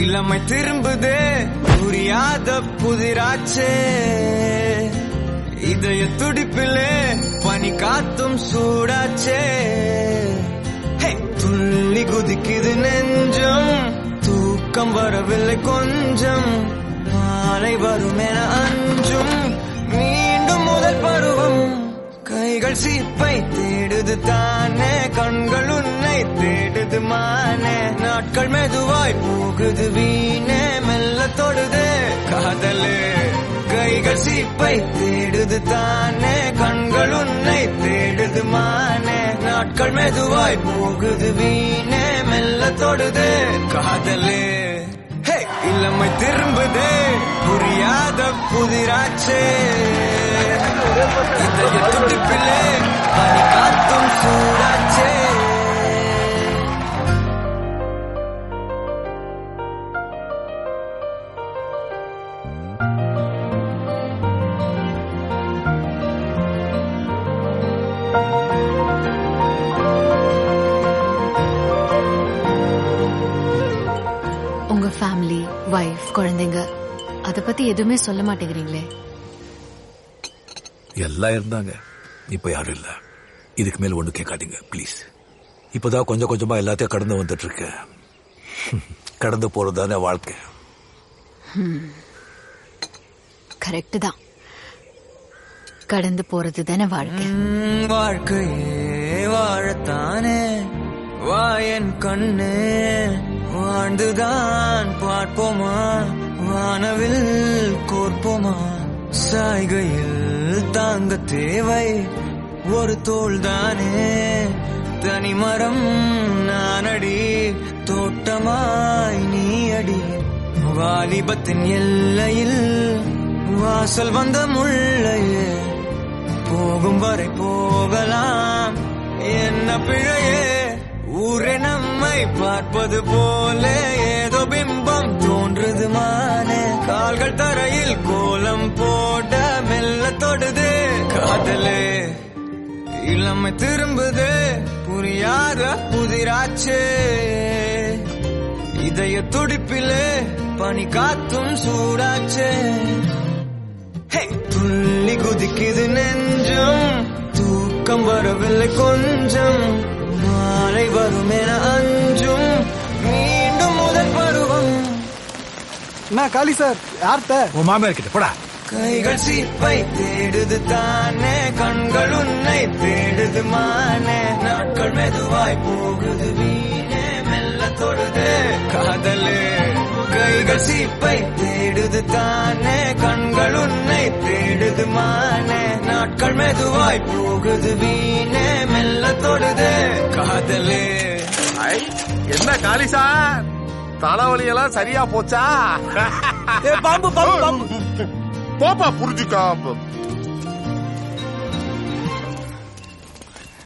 இளமை திரும்புதே புரியாத புதிராச்சே இதய துடிப்பிலே பனி காத்தும் சூடாச்சே ஹே, துள்ளி குதிக்குது நெஞ்சம் தூக்கம் வரவில்லை கொஞ்சம் மாலை வரும் என அஞ்சும் மீண்டும் முதல் பருவம் கைகள் சீப்பை தேடுது தானே கண்கள் உன்னை தேடுது மானே நாட்கள் மெதுவாய் போகுது வீணே மெல்ல தொடுதே காதலே கைகள் சீப்பை தேடுது தானே கண்கள் உன்னை தேடுது மானே நாட்கள் மெதுவாய் போகுது வீணே மெல்ல தொடுதே காதலே ஹே, இளமை திரும்புதே புரியாத புதிராச்சே இதய துடிப்பிலே பனி காத்தும் சூடாச்சே உங்க ஃபேமிலி வைஃப் குழந்தைங்க அத பத்தி எதுவுமே சொல்ல மாட்டேங்கிறீங்களே எல்லாம் இருந்தாங்க இப்ப யாரும் இல்ல இதுக்கு மேல ஒண்ணு கேட்காதீங்க ப்ளீஸ் இப்பதான் கொஞ்சம் கொஞ்சமா எல்லாத்தையும் கடந்து வந்துட்டு இருக்கேன் கடந்து போறதுதானே வாழ்க்கை கரெக்ட் தான் கடந்து போறது தானே வாழ்க்கை உம், வாழ்க்கையே வாழத்தானே வா என் கண்ணு வாழ்ந்துதான் பார்ப்போமா வானவில் கோர்ப்போமா சாய்கையில் தாங்க தேவை ஒரு தோள் தானே தனிமரம் நானடி தோட்டமாய் நீ அடி வாலிபத்தின் எல்லையில் வாசல் வந்த முள்ளையே போகும் வரை போகலாம் என்ன பிழையே ஊரே நம்மை பார்ப்பது போல ஏதோ பிம்பம் தோன்றுது மானே கால்கள் தரையில் கோலம் போட மெல்ல தொடுது காதலே இளமை திரும்புது புரியாத புதிராச்சே இதய துடிப்பிலே பனி காத்தும் சூடாச்சே ஹே, துள்ளி குதிக்குது நெஞ்சம் தூக்கம் வரவில்லை கொஞ்சம் மாலை வரும் என அஞ்சும் மீண்டும் முதல் பருவம் என்ன காளி சார் யார்கிட்ட உன் மாமியார் கிட்ட போடா கைகள் சீப்பை தேடுது தானே கண்கள் உன்னை தேடுது மானே நாட்கள் மெதுவாய் போகுது வீணே மெல்ல தொடுது காதலே கைகள் சீப்பை தேடுது தானே கண்கள் உன்னை தேடுது மானே நாட்கள் மெதுவாய் போகுது வீணே மெல்ல தொடுது காதலே ஐ, என்ன காளி சார் தலைவலி எல்லாம் சரியா போச்சா பாம்பு பாம்பு பாம்பு போப்பா புரிஞ்சுக்கா